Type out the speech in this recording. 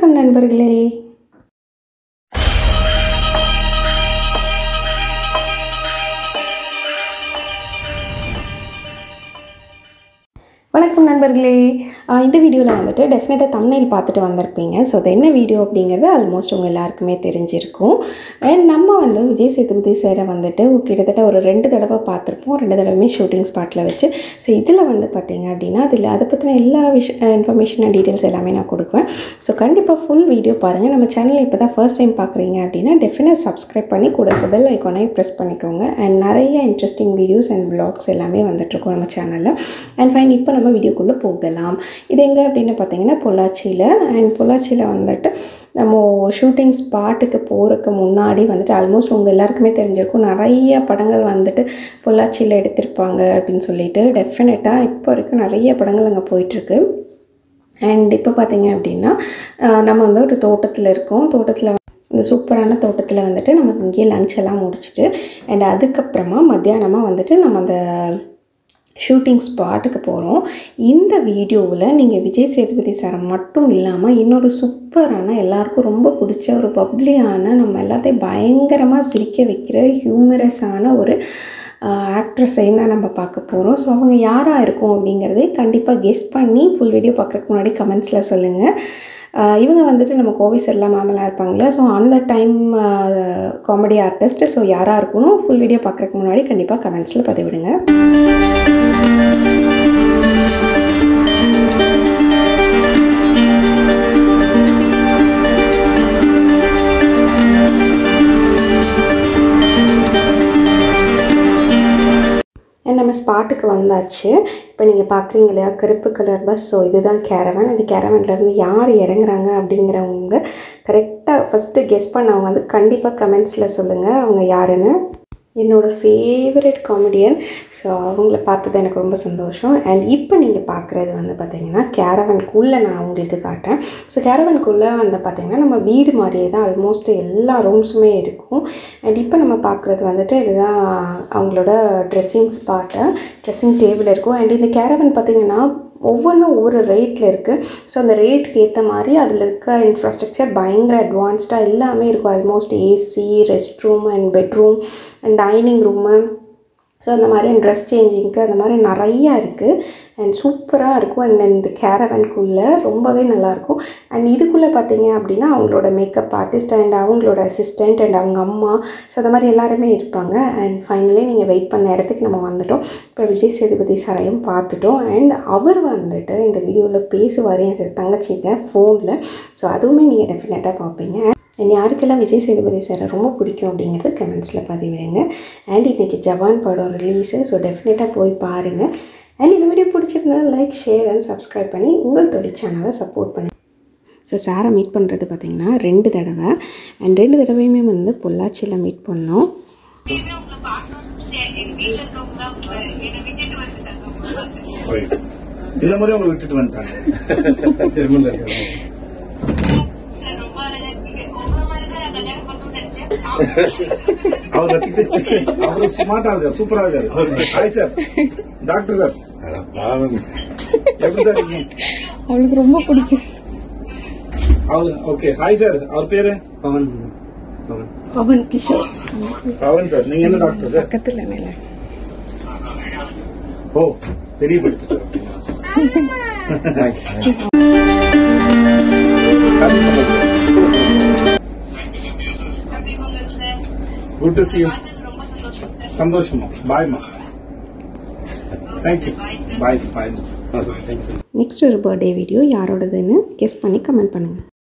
வணக்கம் நண்பர்களே வணக்கம் நண்பர்களே ஆஹ் இந்த வீடியோவில் வந்துட்டு டெஃபினட்டாக தமிழில் பார்த்துட்டு வந்திருப்பீங்க ஸோ அது என்ன வீடியோ அப்படிங்கிறது ஆல்மோஸ்ட் உங்கள் எல்லாருக்குமே தெரிஞ்சிருக்கும் அண்ட் நம்ம வந்து விஜய் சேதுபதி சாரை வந்துட்டு கிட்டத்தட்ட ஒரு ரெண்டு தடவை பார்த்துருப்போம் ரெண்டு தடவையுமே ஷூட்டிங் ஸ்பாட்டில் வச்சு ஸோ இதில் வந்து பார்த்தீங்க அப்படின்னா அதில் அதை பற்றின எல்லா விஷ இன்ஃபர்மேஷன் அண்ட் டீட்டெயில்ஸ் எல்லாமே நான் கொடுக்குவேன் ஸோ கண்டிப்பாக ஃபுல் வீடியோ பாருங்கள் நம்ம சேனலை இப்போ தான் ஃபர்ஸ்ட் டைம் பார்க்குறீங்க அப்படின்னா டெஃபினட் சப்ஸ்கிரைப் பண்ணி கூட இருக்க பெல் ஐக்கானை ப்ரெஸ் பண்ணிக்கோங்க அண்ட் நிறைய இன்ட்ரெஸ்டிங் வீடியோஸ் அண்ட் ப்ளாக்ஸ் எல்லாமே வந்துட்டுருக்கோம் நம்ம சேனலில் அண்ட் ஃபைன் இப்போ நம்ம வீடியோக்குள்ளே போகலாம் இது எங்கே அப்படின்னு பார்த்தீங்கன்னா பொள்ளாச்சியில் அண்ட் பொள்ளாச்சியில் வந்துட்டு நம்ம ஷூட்டிங் ஸ்பாட்டுக்கு போகிறதுக்கு முன்னாடி வந்துட்டு ஆல்மோஸ்ட் உங்கள் எல்லாருக்குமே தெரிஞ்சிருக்கும் நிறைய படங்கள் வந்துட்டு பொள்ளாச்சியில் எடுத்திருப்பாங்க அப்படின்னு சொல்லிட்டு டெஃபினட்டாக இப்போ வரைக்கும் நிறைய படங்கள் அங்கே போயிட்டுருக்கு அண்ட் இப்போ பார்த்தீங்க அப்படின்னா ஆஹ் நம்ம வந்து ஒரு தோட்டத்தில் இருக்கோம் தோட்டத்தில் இந்த சூப்பரான தோட்டத்தில் வந்துட்டு நம்ம இங்கேயே லஞ்ச் எல்லாம் முடிச்சுட்டு அண்ட் அதுக்கப்புறமா மத்தியானமாக வந்துட்டு நம்ம அந்த ஷூட்டிங் ஸ்பாட்டுக்கு போகிறோம் இந்த வீடியோவில் நீங்கள் விஜய் சேதுபதி சாரை மட்டும் இல்லாமல் இன்னொரு சூப்பரான எல்லாருக்கும் ரொம்ப பிடிச்ச ஒரு பப்ளியான நம்ம எல்லாத்தையும் பயங்கரமாக சிரிக்க வைக்கிற ஹியூமரஸான ஒரு ஆக்ட்ரஸையும் தான் நம்ம பார்க்க போகிறோம் ஸோ அவங்க யாராக இருக்கும் அப்படிங்கிறதை கண்டிப்பாக கெஸ் பண்ணி ஃபுல் வீடியோ பார்க்குறதுக்கு முன்னாடி கமெண்ட்ஸில் சொல்லுங்கள் ஆஹ் இவங்க வந்துட்டு நம்ம கோவை செல்லா மேமெல்லாம் இருப்பாங்களே ஸோ அந்த டைம் காமெடி ஆர்டிஸ்ட் ஸோ யாராக இருக்கணும் ஃபுல் வீடியோ பார்க்குறதுக்கு முன்னாடி கண்டிப்பாக கமெண்ட்ஸில் பதிவிடுங்க And நம்ம ஸ்பாட்டுக்கு வந்தாச்சு இப்போ நீங்கள் பார்க்குறீங்க இல்லையா கருப்பு கலர் பஸ் ஸோ இதுதான் கேரவன் அந்த கேரவன்லேருந்து யார் இறங்குறாங்க அப்படிங்கிறவங்க கரெக்டாக ஃபஸ்ட்டு கெஸ் பண்ணவங்க வந்து கண்டிப்பாக கமெண்ட்ஸில் சொல்லுங்கள் அவங்க யாருன்னு என்னோடய ஃபேவரட் காமெடியன் ஸோ அவங்கள பார்த்தது எனக்கு ரொம்ப சந்தோஷம் அண்ட் இப்போ நீங்கள் பார்க்குறது வந்து பார்த்தீங்கன்னா கேரவனுக்குள்ளே நான் உங்களுக்கு காட்டுறேன் ஸோ கேரவனுக்குள்ளே வந்து பார்த்தீங்கன்னா நம்ம வீடு மாதிரியே தான் ஆல்மோஸ்ட் எல்லா ரூம்ஸுமே இருக்கும் அண்ட் இப்போ நம்ம பார்க்குறது வந்துட்டு இதுதான் அவங்களோட ட்ரெஸ்ஸிங் ஸ்பாட்டு ட்ரெஸ்ஸிங் டேபிள் இருக்கும் அண்ட் இந்த கேரவன் பார்த்தீங்கன்னா ஒவ்வொன்றும் ஒவ்வொரு ரேட்டில் இருக்குது ஸோ அந்த ரேட்டுக்கு ஏற்ற மாதிரி அதில் இருக்க இன்ஃப்ராஸ்ட்ரக்சர் பயங்கர அட்வான்ஸ்டாக எல்லாமே இருக்கும் almost AC rest room and bedroom and dining room so அந்த மாதிரி ட்ரெஸ் சேஞ்சிங்க்கு அந்த மாதிரி நிறையா இருக்குது அண்ட் சூப்பராக இருக்கும் அண்ட் இந்த கேரவனுக்குள்ளே ரொம்பவே நல்லாயிருக்கும் அண்ட் இதுக்குள்ளே பார்த்தீங்க அப்படின்னா அவங்களோட மேக்கப் ஆர்டிஸ்ட் அண்ட் அவங்களோட அசிஸ்டண்ட் அண்ட் அவங்க அம்மா ஸோ அந்த மாதிரி எல்லாருமே இருப்பாங்க அண்ட் ஃபைனலி நீங்கள் வெயிட் பண்ண இடத்துக்கு நம்ம வந்துட்டோம் இப்போ விஜய் சேதுபதி சாரையும் பார்த்துட்டோம் அண்ட் அவர் வந்துட்டு இந்த வீடியோவில் பேசுவார் என் சில தங்கச்சிங்க ஃபோனில் ஸோ அதுவுமே நீங்கள் டெஃபினட்டாக பார்ப்பீங்க அண்ட் யாருக்கெல்லாம் விஜய் சேதுபதி சாரை ரொம்ப பிடிக்கும் அப்படிங்கிறது கமெண்ட்ஸில் பதிவிடுங்க அண்ட் இன்றைக்கி ஜவான் படம் ரிலீஸு ஸோ டெஃபினட்டாக போய் பாருங்கள் அண்ட் இந்த வீடியோ பிடிச்சிருந்தா லைக் ஷேர் அண்ட் சப்ஸ்கிரைப் பண்ணி உங்கள் தொழில் சேனலை சப்போர்ட் பண்ணி ஸோ சாரை மீட் பண்ணுறது பார்த்திங்கன்னா ரெண்டு தடவை அண்ட் ரெண்டு தடவையுமே வந்து பொள்ளாச்சியில் மீட் பண்ணோம் எப்பயுமே உங்களை பார்க்கணும்னு நினைச்சேன். எங்க வீட்டுல இருக்கவங்க தான் உங்களை என்னை விட்டுட்டு வந்துட்டாங்க உங்களுக்கு. போயிட்டு. இந்த மாதிரி அவங்க விட்டுட்டு வந்துட்டாங்க செருமல்ல இருக்காங்க. சார் ரொம்ப அழகா இருக்கீங்க. உங்களை மாதிரி தான் நான் கல்யாணம் பண்ணணும்னு நினைச்சேன். அவர் வச்சுக்கிட்டு அவரு ஸ்மார்ட்டா இருக்காரு சூப்பரா இருக்காரு ஹாய் சார் டாக்டர் சார் எப்படி சார் இருக்கீங்க அவளுக்கு ரொம்ப பிடிக்கும் அவர் ஓகே ஹாய் சார் அவர் பேரு பவன் பவன் பவன் கிஷோர் பவன் சார் நீங்க என்ன டாக்டர் சார் பக்கத்தில் மேலே ஓ பெரிய படிப்பு sir Happy Pongal sir. Good to see you பார்த்தது ரொம்ப சந்தோஷம் சார். சந்தோஷமா பாய்மா thank you Bye, sir. Bye bye thanks next ஒரு பர்த்டே வீடியோ யாரோடதுன்னு கெஸ் பண்ணி கமெண்ட் பண்ணுங்கள்